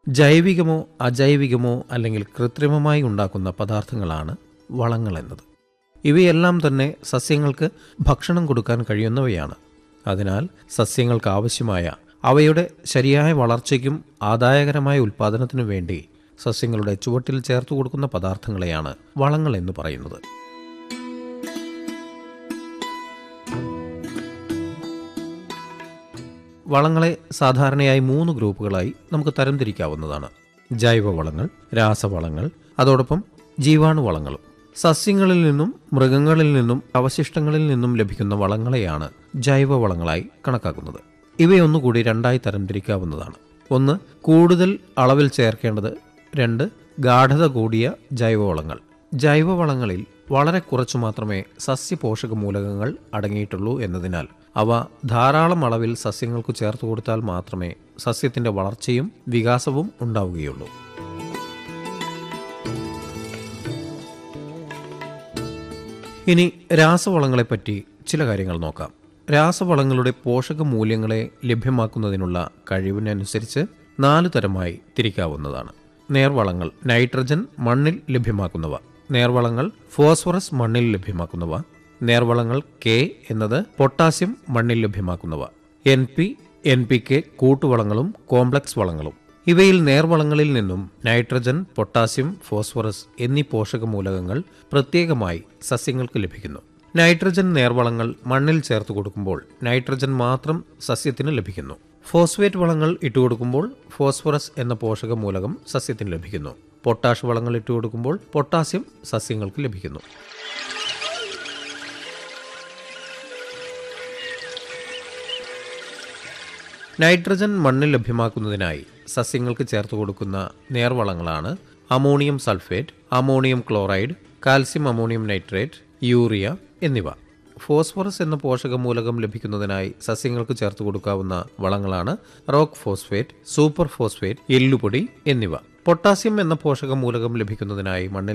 ജൈവികമോ അജൈവികമോ അല്ലെങ്കിൽ കൃത്രിമമായി ഉണ്ടാക്കുന്ന പദാർത്ഥങ്ങളാണ് വളങ്ങൾ എന്നത് ഇവയെല്ലാം തന്നെ സസ്യങ്ങൾക്ക് ഭക്ഷണം കൊടുക്കാൻ കഴിയുന്നവയാണ് അതിനാൽ സസ്യങ്ങൾക്ക് ആവശ്യമായ അവയുടെ ശരിയായ വളർച്ചയ്ക്കും ആദായകരമായ ഉൽപ്പാദനത്തിനും വേണ്ടി സസ്യങ്ങളുടെ ചുവട്ടിൽ ചേർത്ത് കൊടുക്കുന്ന പദാർത്ഥങ്ങളെയാണ് വളങ്ങൾ എന്ന് പറയുന്നത് വളങ്ങളെ സാധാരണയായി മൂന്ന് ഗ്രൂപ്പുകളായി നമുക്ക് തരംതിരിക്കാവുന്നതാണ് ജൈവവളങ്ങൾ രാസവളങ്ങൾ അതോടൊപ്പം ജീവാണുവളങ്ങളും സസ്യങ്ങളിൽ നിന്നും മൃഗങ്ങളിൽ നിന്നും അവശിഷ്ടങ്ങളിൽ നിന്നും ലഭിക്കുന്ന വളങ്ങളെയാണ് ജൈവവളങ്ങളായി കണക്കാക്കുന്നത് ഇവയൊന്നുകൂടി രണ്ടായി തരംതിരിക്കാവുന്നതാണ് ഒന്ന് കൂടുതൽ അളവിൽ ചേർക്കേണ്ടത് രണ്ട് ഗാഠത കൂടിയ ജൈവവളങ്ങൾ ജൈവവളങ്ങളിൽ വളരെ കുറച്ചു മാത്രമേ സസ്യപോഷക മൂലകങ്ങൾ അടങ്ങിയിട്ടുള്ളൂ എന്നതിനാൽ അവ ധാരാളം അളവിൽ സസ്യങ്ങൾക്ക് ചേർത്ത് കൊടുത്താൽ മാത്രമേ സസ്യത്തിന്റെ വളർച്ചയും വികാസവും ഉണ്ടാവുകയുള്ളൂ ഇനി രാസവളങ്ങളെപ്പറ്റി ചില കാര്യങ്ങൾ നോക്കാം രാസവളങ്ങളുടെ പോഷക മൂല്യങ്ങളെ ലഭ്യമാക്കുന്നതിനുള്ള കഴിവിനനുസരിച്ച് നാല് തരമായി തിരിക്കാവുന്നതാണ് നേർവളങ്ങൾ നൈട്രജൻ മണ്ണിൽ ലഭ്യമാക്കുന്നവ നേർവളങ്ങൾ ഫോസ്ഫറസ് മണ്ണിൽ ലഭ്യമാക്കുന്നവ നേർവളങ്ങൾ കെ എന്നത് പൊട്ടാസ്യം മണ്ണിൽ ലഭ്യമാക്കുന്നവ N P N P K കൂട്ടുവളങ്ങളും കോംപ്ലക്സ് വളങ്ങളും ഇവയിൽ നേർവളങ്ങളിൽ നിന്നും നൈട്രജൻ പൊട്ടാസ്യം ഫോസ്ഫറസ് എന്നീ പോഷക മൂലകങ്ങൾ പ്രത്യേകമായി സസ്യങ്ങൾക്ക് ലഭിക്കുന്നു നൈട്രജൻ നേർവളങ്ങൾ മണ്ണിൽ ചേർത്ത് കൊടുക്കുമ്പോൾ നൈട്രജൻ മാത്രം സസ്യത്തിന് ലഭിക്കുന്നു ഫോസ്ഫേറ്റ് വളങ്ങൾ ഇട്ടുകൊടുക്കുമ്പോൾ ഫോസ്ഫറസ് എന്ന പോഷക മൂലകം സസ്യത്തിന് ലഭിക്കുന്നു പൊട്ടാഷ് വളങ്ങൾ ഇട്ടുകൊടുക്കുമ്പോൾ പൊട്ടാസ്യം സസ്യങ്ങൾക്ക് ലഭിക്കുന്നു നൈട്രജൻ മണ്ണിൽ ലഭ്യമാക്കുന്നതിനായി സസ്യങ്ങൾക്ക് ചേർത്ത് കൊടുക്കുന്ന നേർവളങ്ങളാണ് ammonium sulphate ammonium chloride calcium ammonium nitrate urea എന്നിവ ഫോസ്ഫറസ് എന്ന പോഷക മൂലകം ലഭിക്കുന്നതിനായി സസ്യങ്ങൾക്ക് ചേർത്ത് കൊടുക്കാവുന്ന വളങ്ങളാണ് റോക്ക് ഫോസ്ഫേറ്റ് സൂപ്പർ ഫോസ്ഫേറ്റ് എല്ലുപൊടി എന്നിവ പൊട്ടാസ്യം എന്ന പോഷക മൂലകം ലഭിക്കുന്നതിനായി മണ്ണിൽ